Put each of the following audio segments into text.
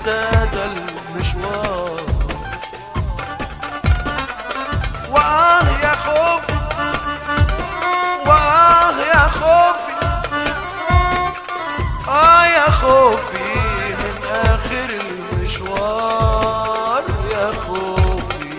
ابتدى المشوار وآه يا خوفي وآه يا خوفي آه يا خوفي من آخر المشوار يا خوفي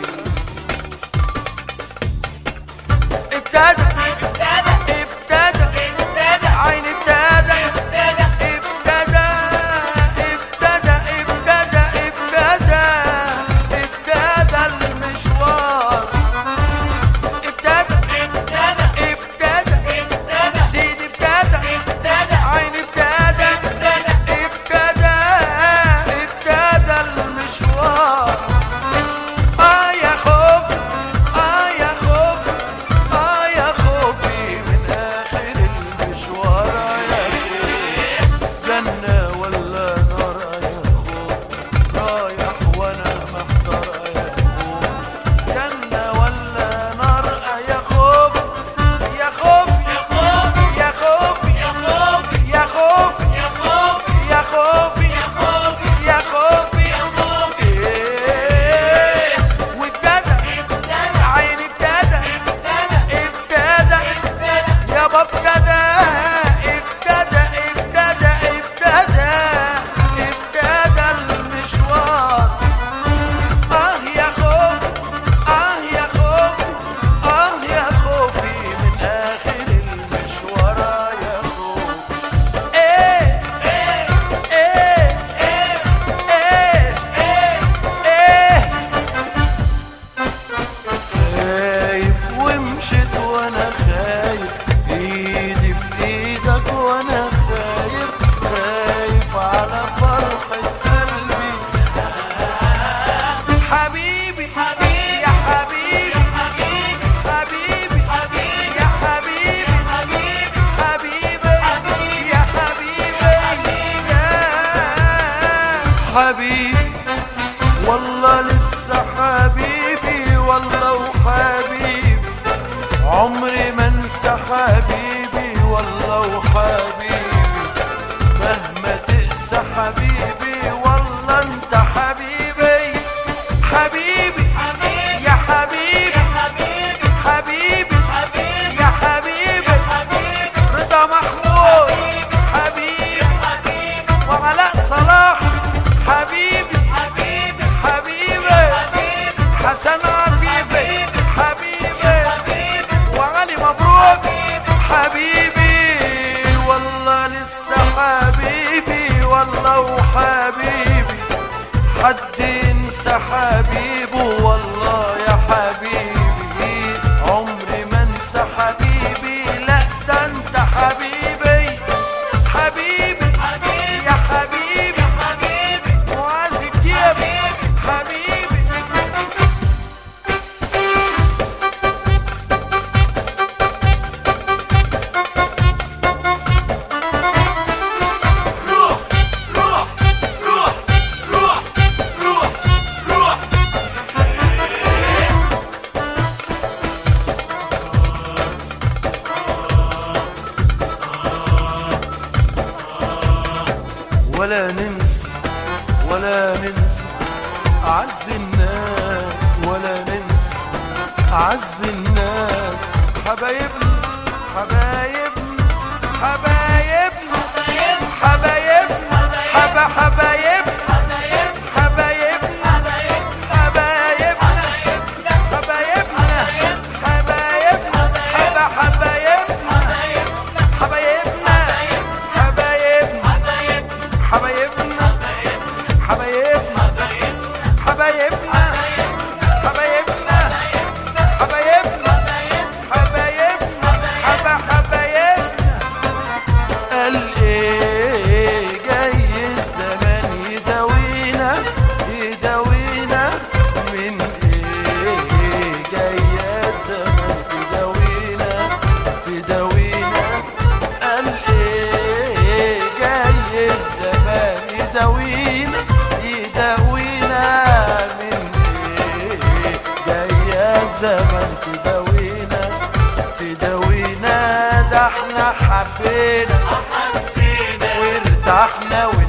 ابتدى ابتدى عيني ابتدى ابتدى ابتدى ابتدى ابتدى ابتدى المشوار ابتدى ابتدى سيدي ابتدى عيني ابتدى ابتدى ابتدى المشوار اه يا خوفي اه يا خوفي اه يا خوفي من اخر المشوار يا جنة ولا نار يا خوف رايح وانا محتار يا خوف جنة ولا نار يا خوف يا خوف يا خوف يا خوف يا خوف يا خوف يا خوف إيه وابتدى عيني ابتدى ابتدى يابا ابتدى ابتدى ابتدى ابتدى ابتدى المشوار اه يا خوف اه يا خوف اه يا خوفي من اخر المشوار يا خوف ايه ايه ايه ايه خايف ومشيت وانا خايف ايدي في ايدك وانا خايف خايف على فرحة قلبي حبيبي يا حبيبي حبيبي يا حبيبي حبيبي يا حبيبي يا حبيبي والله لسه حبيبي والله وحبيبي عمري ما انسى حبيبي والله وحبيبي مهما تقسى حبيبي والله انت حبيبي حبيبي يا حبيبي حبيبي يا حبيبي رضا محمود حبيبي وعلاء صلاح حبيبي حبيبي حسن عفيفي حبيبي وعلي مبروك حبيبي والله لسه حبيبي والله وحبيبي حد ينسى حبيبه والله يا حبيبي عمري ما انسى حبيبي لا ده انت حبيبي حبيبي يا حبيبي معاذ الجيبي حبيبي ولا ننسى ولا ننسى أعز الناس ولا ننسى أعز الناس حبايبنا حبايبنا حبايبنا حبايبنا حبا حبايبنا حبايبنا حبايبنا حبايبنا حبايبنا حبا حبايبنا حبايبنا حبايبنا حبايبنا حبايبنا حبايبنا حبايبنا حبايبنا حبايبنا حبا حبايبنا قال ايه جاي الزمان يداوينا يداوينا من ايه جاي الزمان تداوينا تداوينا قال ايه جاي الزمان يداوينا يداوينا من ايه جاي الزمان تداوينا تداوينا ده احنا حبينا وارتحنا